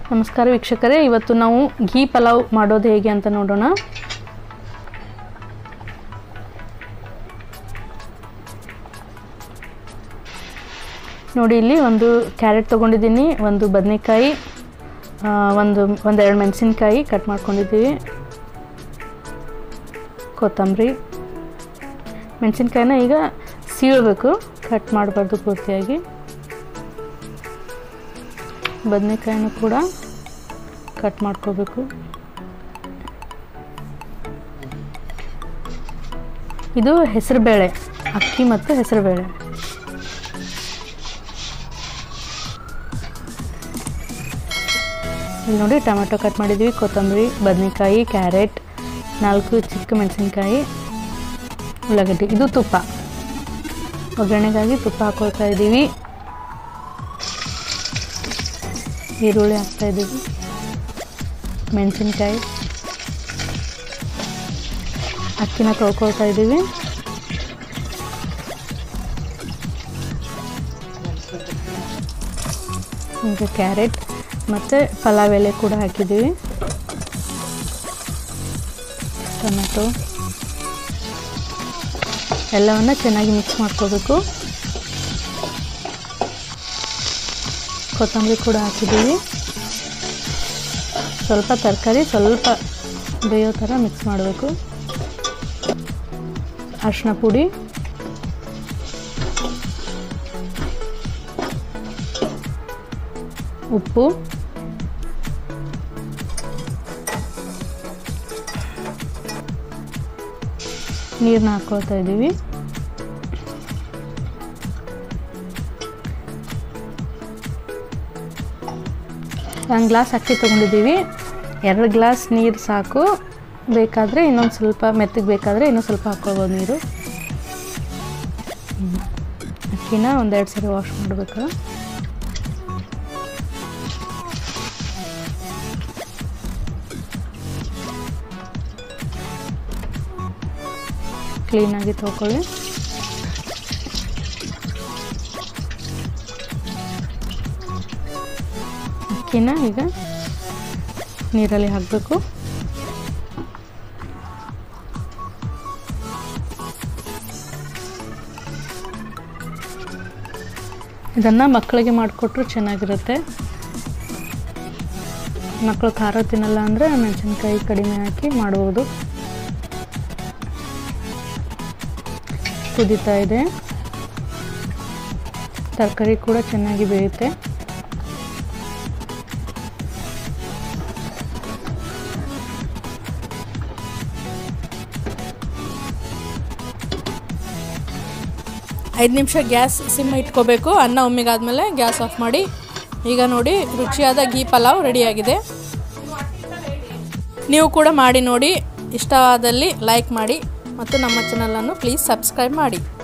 ನಮಸ್ಕಾರ ವೀಕ್ಷಕರೇ ಇವತ್ತು ನಾವು ಘೀ ಪಲಾವ್ ಮಾಡೋದು ಹೇಗೆ ಅಂತ ನೋಡೋಣ ನೋಡಿ ಇಲ್ಲಿ ಒಂದು ಕ್ಯಾರೆಟ್ ತೊಗೊಂಡಿದ್ದೀನಿ ಒಂದು ಬದನೆಕಾಯಿ ಒಂದು ಒಂದೆರಡು ಮೆಣಸಿನ್ಕಾಯಿ ಕಟ್ ಮಾಡ್ಕೊಂಡಿದ್ದೀವಿ ಕೊತ್ತಂಬರಿ ಮೆಣಸಿನ್ಕಾಯಿನ ಈಗ ಸೀಳಬೇಕು ಕಟ್ ಮಾಡಬಾರ್ದು ಪೂರ್ತಿಯಾಗಿ ಬದನೆಕಾಯಿನೂ ಕೂಡ ಕಟ್ ಮಾಡ್ಕೋಬೇಕು ಇದು ಹೆಸರುಬೇಳೆ ಅಕ್ಕಿ ಮತ್ತು ಹೆಸರುಬೇಳೆ ಇಲ್ಲಿ ನೋಡಿ ಟೊಮೆಟೊ ಕಟ್ ಮಾಡಿದ್ವಿ ಕೊತ್ತಂಬರಿ ಬದನೆಕಾಯಿ ಕ್ಯಾರೆಟ್ ನಾಲ್ಕು ಚಿಕ್ಕ ಮೆಣಸಿನ್ಕಾಯಿ ಉಳ್ಳಾಗಡ್ಡಿ ಇದು ತುಪ್ಪ ಒಗ್ಗರಣೆಗಾಗಿ ತುಪ್ಪ ಹಾಕೊಳ್ತಾ ಇದ್ದೀವಿ ಈರುಳ್ಳಿ ಹಾಕ್ತಾ ಇದ್ದೀವಿ ಮೆಣಸಿನ್ಕಾಯಿ ಅಕ್ಕಿನ ತೊಳ್ಕೊಳ್ತಾ ಇದ್ದೀವಿ ಈಗ ಕ್ಯಾರೆಟ್ ಮತ್ತು ಪಲಾವ್ ಎಲೆ ಕೂಡ ಹಾಕಿದ್ದೀವಿ ಟೊಮೆಟೊ ಎಲ್ಲವನ್ನು ಚೆನ್ನಾಗಿ ಮಿಕ್ಸ್ ಮಾಡ್ಕೋಬೇಕು ಕೊತ್ತಂಬರಿ ಕೂಡ ಹಾಕಿದ್ದೀವಿ ಸ್ವಲ್ಪ ತರಕಾರಿ ಸ್ವಲ್ಪ ಬೇಯೋ ಥರ ಮಿಕ್ಸ್ ಮಾಡಬೇಕು ಅರಿಶಿನ ಪುಡಿ ಉಪ್ಪು ನೀರನ್ನ ಹಾಕ್ಕೊಳ್ತಾ ಇದ್ದೀವಿ ಒಂದು ಗ್ಲಾಸ್ ಅಕ್ಕಿ ತೊಗೊಂಡಿದ್ದೀವಿ ಎರಡು ಗ್ಲಾಸ್ ನೀರು ಸಾಕು ಬೇಕಾದರೆ ಇನ್ನೊಂದು ಸ್ವಲ್ಪ ಮೆತ್ತಗೆ ಬೇಕಾದರೆ ಇನ್ನೊಂದು ಸ್ವಲ್ಪ ಹಾಕ್ಕೊಳ್ಬೋದು ನೀರು ಅಕ್ಕಿನ ಒಂದೆರಡು ಸರಿ ವಾಶ್ ಮಾಡಬೇಕು ಕ್ಲೀನಾಗಿ ತೊಗೊಳ್ಳಿ ಅಕ್ಕಿನ ಈಗ ನೀರಲ್ಲಿ ಹಾಕಬೇಕು ಇದನ್ನು ಮಕ್ಕಳಿಗೆ ಮಾಡಿಕೊಟ್ರು ಚೆನ್ನಾಗಿರುತ್ತೆ ಮಕ್ಕಳು ಖಾರ ತಿನ್ನಲ್ಲ ಅಂದರೆ ಮೆಣಸಿನ್ಕಾಯಿ ಕಡಿಮೆ ಹಾಕಿ ಮಾಡ್ಬೋದು ಕುದೀತಾ ಇದೆ ತರಕಾರಿ ಕೂಡ ಚೆನ್ನಾಗಿ ಬೇಯುತ್ತೆ ಐದು ನಿಮಿಷ ಗ್ಯಾಸ್ ಸಿಮ್ ಇಟ್ಕೋಬೇಕು ಅನ್ನ ಒಮ್ಮಿಗಾದ್ಮೇಲೆ ಗ್ಯಾಸ್ ಆಫ್ ಮಾಡಿ ಈಗ ನೋಡಿ ರುಚಿಯಾದ ಘೀ ಪಲಾವ್ ರೆಡಿಯಾಗಿದೆ ನೀವು ಕೂಡ ಮಾಡಿ ನೋಡಿ ಇಷ್ಟವಾದಲ್ಲಿ ಲೈಕ್ ಮಾಡಿ ಮತ್ತು ನಮ್ಮ ಚಾನಲನ್ನು ಪ್ಲೀಸ್ ಸಬ್ಸ್ಕ್ರೈಬ್ ಮಾಡಿ